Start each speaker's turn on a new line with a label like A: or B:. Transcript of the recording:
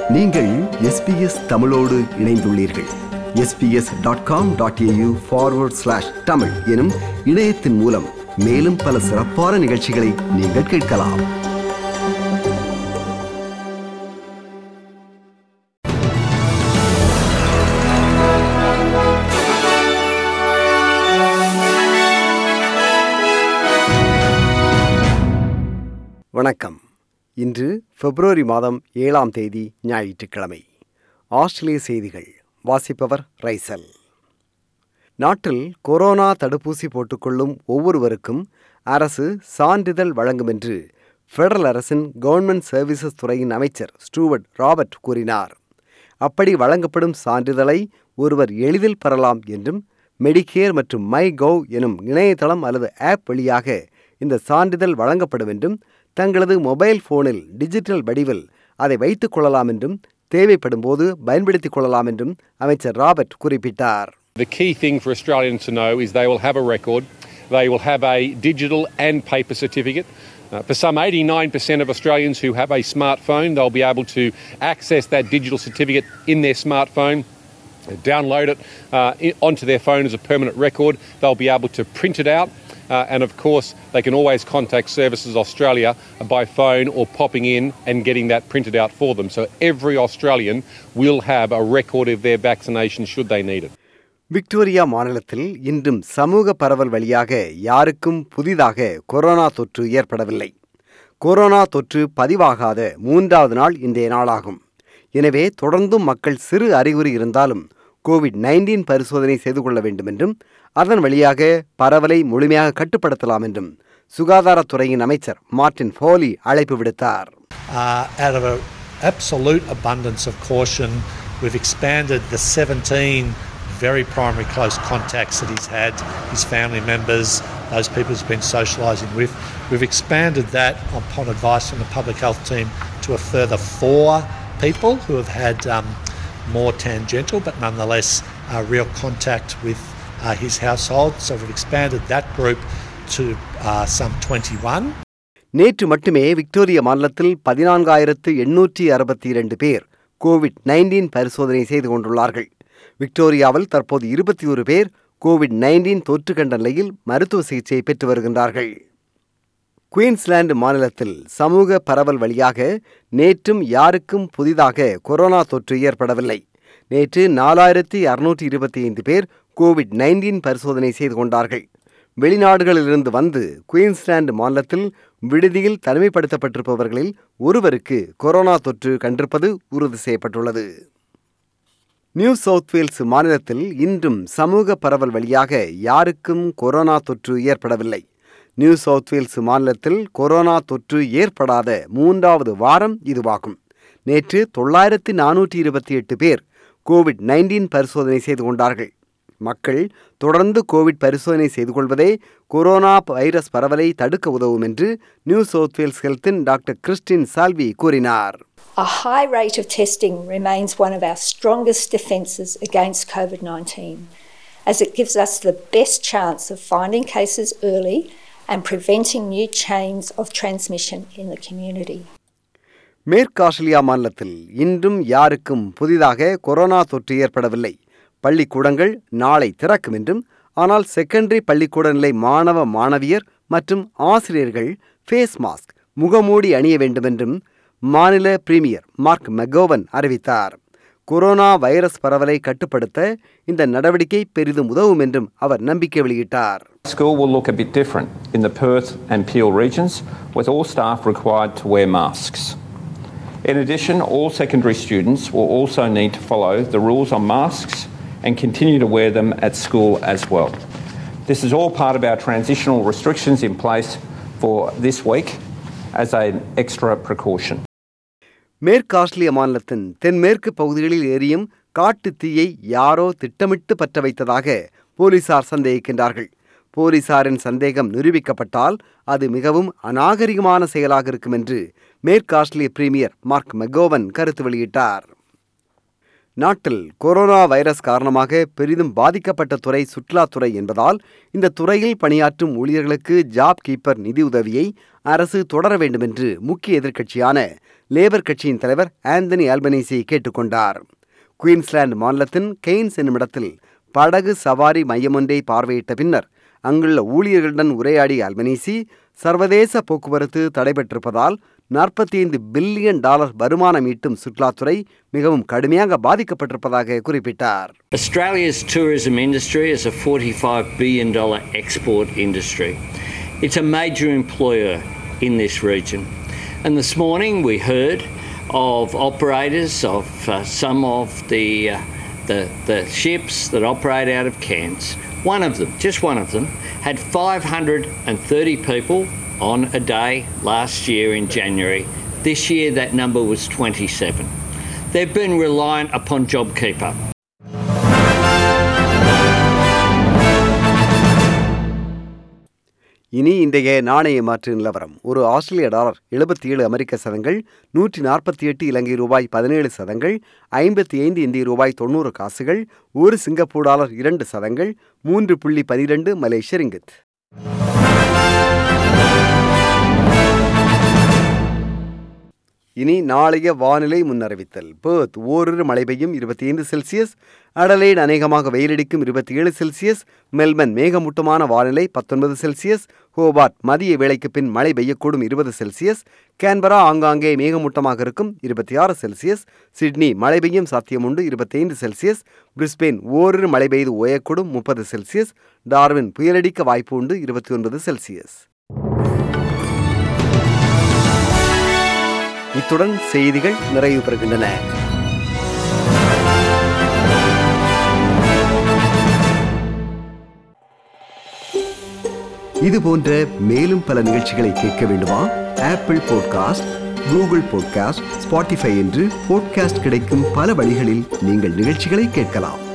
A: நீங்கள் எஸ்பிஎஸ் தமிழோடு இணைந்துள்ளீர்கள் SBS dot com dot AU forward slash Tamil எனும் இணையத்தின் மூலம் மேலும் பல சிறப்பான நிகழ்ச்சிகளை நீங்கள் கேட்கலாம் வணக்கம் இன்று பிப்ரவரி மாதம் ஏழாம் தேதி ஞாயிற்றுக்கிழமை ஆஸ்திரேலிய செய்திகள் வாசிப்பவர் ரைசல் நாட்டில் கொரோனா தடுப்பூசி போட்டுக்கொள்ளும் ஒவ்வொருவருக்கும் அரசு சான்றிதழ் வழங்கும் என்று ஃபெடரல் அரசின் கவர்மெண்ட் சர்வீசஸ் துறையின் அமைச்சர் ஸ்டூவர்ட் ராபர்ட் கூறினார் அப்படி வழங்கப்படும் சான்றிதழை ஒருவர் எளிதில் பெறலாம் என்றும் மெடிக்கேர் மற்றும் மை கவ் எனும் இணையதளம் அல்லது ஆப் வழியாக இந்த சான்றிதழ் வழங்கப்படும் என்றும் தங்களது மொபைல் போனில் டிஜிட்டல் வடிவில் அதை வைத்துக் கொள்ளலாம் என்றும் தேவைப்படும் போது பயன்படுத்திக் கொள்ளலாம் என்றும் அமைச்சர் ராபர்ட் குறிப்பிட்டார்
B: The key thing for Australians to know is they will have a record, they will have a digital and paper certificate. Uh, for some 89% of Australians who have a smartphone, they'll be able to access that digital certificate in their smartphone, uh, download it uh, i- onto their phone as a permanent record. They'll be able to print it out. Uh, and of course, they can always contact Services Australia by phone or popping in and getting that printed out for them. So every Australian will have a record of their vaccination should they need it.
A: Victoria மாநிலத்தில் இன்றும் சமூக பரவல் வழியாக யாருக்கும் புதிதாக corona தொற்று ஏற்படவில்லை corona தொற்று பதிவாகாத மூன்றாவது நாள் இன்றைய நாளாகும் எனவே தொடர்ந்தும் மக்கள் சிறு அறிகுறி இருந்தாலும் கோவிட் நைன்டீன் பரிசோதனை செய்து கொள்ள வேண்டும் என்றும் அதன் வழியாக பரவலை முழுமையாக கட்டுப்படுத்தலாம் என்றும் சுகாதாரத்துறையின் அமைச்சர் மார்டின் ஃபோலி அழைப்பு விடுத்தார்
C: uh, out of an absolute abundance of caution, we've expanded the 17 very primary close contacts that he's had, his family members, those people he's been socialising with. We've expanded that upon advice from the public health team to a further four people who have had um, more tangential but nonetheless uh, real contact with uh, his household. So we've expanded that group to uh, some 21.
A: நேற்று மட்டுமே Victoria மாநிலத்தில் பதினான்காயிரத்து எண்ணூற்றி அறுபத்தி இரண்டு பேர் Covid nineteen பரிசோதனை செய்து கொண்டுள்ளார்கள் விக்டோரியாவில் தற்போது இருபத்தி ஒரு பேர் கோவிட் நைன்டீன் தொற்று கண்ட நிலையில் மருத்துவ சிகிச்சை பெற்று வருகின்றார்கள் குயின்ஸ்லாந்து மாநிலத்தில் சமூக பரவல் வழியாக நேற்றும் யாருக்கும் புதிதாக கொரோனா தொற்று ஏற்படவில்லை நேற்று நாலாயிரத்தி அறுநூற்றி இருபத்தி ஐந்து பேர் கோவிட் நைன்டீன் பரிசோதனை செய்து கொண்டார்கள் வெளிநாடுகளிலிருந்து வந்து குயின்ஸ்லாந்து மாநிலத்தில் விடுதியில் தனிமைப்படுத்தப்பட்டிருப்பவர்களில் ஒருவருக்கு கொரோனா தொற்று கண்டிருப்பது உறுதி செய்யப்பட்டுள்ளது நியூ சவுத் வேல்ஸ் மாநிலத்தில் இன்றும் சமூக பரவல் வழியாக யாருக்கும் கொரோனா தொற்று ஏற்படவில்லை நியூ சவுத் வேல்ஸ் மாநிலத்தில் கொரோனா தொற்று ஏற்படாத மூன்றாவது வாரம் இதுவாகும் நேற்று தொள்ளாயிரத்தி நானூற்றி இருபத்தி எட்டு பேர் கோவிட் நைன்டீன் பரிசோதனை செய்து கொண்டார்கள் மக்கள் தொடர்ந்து கோவிட் பரிசோதனை செய்து கொள்வதே கொரோனா வைரஸ் பரவலை தடுக்க உதவும் என்று நியூ சவுத் வேல்ஸ் ஹெல்த்தின் டாக்டர் கிறிஸ்டின் சால்வி கூறினார்
D: A high rate of testing remains one of our strongest defences against COVID 19, as it gives us the best chance of finding cases early and preventing new chains of transmission in the community.
A: மேற்கு Australia மாநிலத்தில் இன்றும் யாருக்கும் புதிதாக corona தொற்று ஏற்படவில்லை பள்ளிக்கூடங்கள் நாளை திறக்கும் என்றும் ஆனால் செகண்டரி பள்ளிக்கூட நிலை மாணவ மாணவியர் மற்றும் ஆசிரியர்கள் ஃபேஸ் மாஸ்க் முகமூடி அணிய வேண்டும் என்றும் மாநில பிரீமியர் மார்க் மெகோவன் அறிவித்தார் கொரோனா வைரஸ் பரவலை கட்டுப்படுத்த இந்த நடவடிக்கை பெரிதும் உதவும் என்றும் அவர் நம்பிக்கை வெளியிட்டார்
E: School will look a bit different in the Perth and Peel regions, with all staff required to wear masks. In addition, all secondary students will also need to follow the rules on masks and continue to wear them at school as well. This is all part of our transitional restrictions in place for this week as an extra precaution.
A: மேற்கு ஆஸ்திரேலிய மாநிலத்தின் தென்மேற்கு பகுதிகளில் எரியும் காட்டுத் தீயை யாரோ திட்டமிட்டு பற்ற வைத்ததாக போலீசார் சந்தேகிக்கின்றார்கள் போலீசாரின் சந்தேகம் நிரூபிக்கப்பட்டால் அது மிகவும் அநாகரிகமான செயலாக இருக்கும் என்று மேற்கு ஆஸ்திரேலிய பிரீமியர் மார்க் மெகோவன் கருத்து வெளியிட்டார் நாட்டில் கொரோனா வைரஸ் காரணமாக பெரிதும் பாதிக்கப்பட்ட துறை சுற்றுலாத்துறை என்பதால் இந்த துறையில் பணியாற்றும் ஊழியர்களுக்கு ஜாப் கீப்பர் நிதியுதவியை அரசு தொடர வேண்டும் என்று முக்கிய எதிர்க்கட்சியான லேபர் கட்சியின் தலைவர் ஆந்தனி ஆல்பனீசி கேட்டுக்கொண்டார் குயின்ஸ்லாந்து மாநிலத்தின் கெய்ன்ஸ் என்னுமிடத்தில் படகு சவாரி மையமொன்றை பார்வையிட்ட பின்னர் அங்குள்ள ஊழியர்களுடன் உரையாடிய அல்பனீசி சர்வதேச போக்குவரத்து தடைபட்டிருப்பதால் நாற்பத்தி ஐந்து பில்லியன் டாலர் வருமானம் ஈட்டும் சுற்றுலாத்துறை மிகவும் கடுமையாக பாதிக்கப்பட்டிருப்பதாக குறிப்பிட்டார்
F: Australia's tourism industry is a $45 billion export industry. It's a major employer in this region. And this morning we heard of operators of uh, some of the, uh, the, the ships that operate out of Cairns. One of them, just one of them, had 530 people on a day last year in January. This year that number was 27. They've been reliant upon JobKeeper.
A: இனி இன்றைய நாணய மாற்று நிலவரம் ஒரு ஆஸ்திரேலிய dollar எழுபத்தி ஏழு அமெரிக்க சதங்கள் நூற்றி நாற்பத்தி எட்டு இலங்கை ரூபாய் பதினேழு சதங்கள் ஐம்பத்தி ஐந்து இந்திய ரூபாய் தொண்ணூறு காசுகள் ஒரு சிங்கப்பூர் டாலர் இரண்டு சதங்கள் மூன்று புள்ளி பனிரெண்டு மலேசிய ரிங்கித் இனி நாளைய வானிலை முன்னறிவித்தல் பேர்த் ஓரிரு மழை பெய்யும் இருபத்தி ஐந்து செல்சியஸ் அடலைட் அநேகமாக வெயிலடிக்கும் இருபத்தி ஏழு செல்சியஸ் மெல்பர்ன் மேகமூட்டமான வானிலை பத்தொன்பது செல்சியஸ் ஹோபார்ட் மதிய வேளைக்கு பின் மழை பெய்யக்கூடும் இருபது செல்சியஸ் கேன்பரா ஆங்காங்கே மேகமூட்டமாக இருக்கும் இருபத்தி ஆறு செல்சியஸ் சிட்னி மழை பெய்யும் சாத்தியமுண்டு இருபத்தைந்து செல்சியஸ் பிரிஸ்பெயின் ஓரிரு மழை பெய்து ஓயக்கூடும் முப்பது செல்சியஸ் டார்வின் புயலடிக்க வாய்ப்பு உண்டு இருபத்தி ஒன்பது செல்சியஸ் இத்துடன் செய்திகள் நிறைவு பெறுகின்றன இது போன்ற மேலும் பல நிகழ்ச்சிகளை கேட்க வேண்டுமா Apple podcast Google podcast Spotify என்று பாட்காஸ்ட் கிடைக்கும் பல வழிகளில் நீங்கள் நிகழ்ச்சிகளை கேட்கலாம்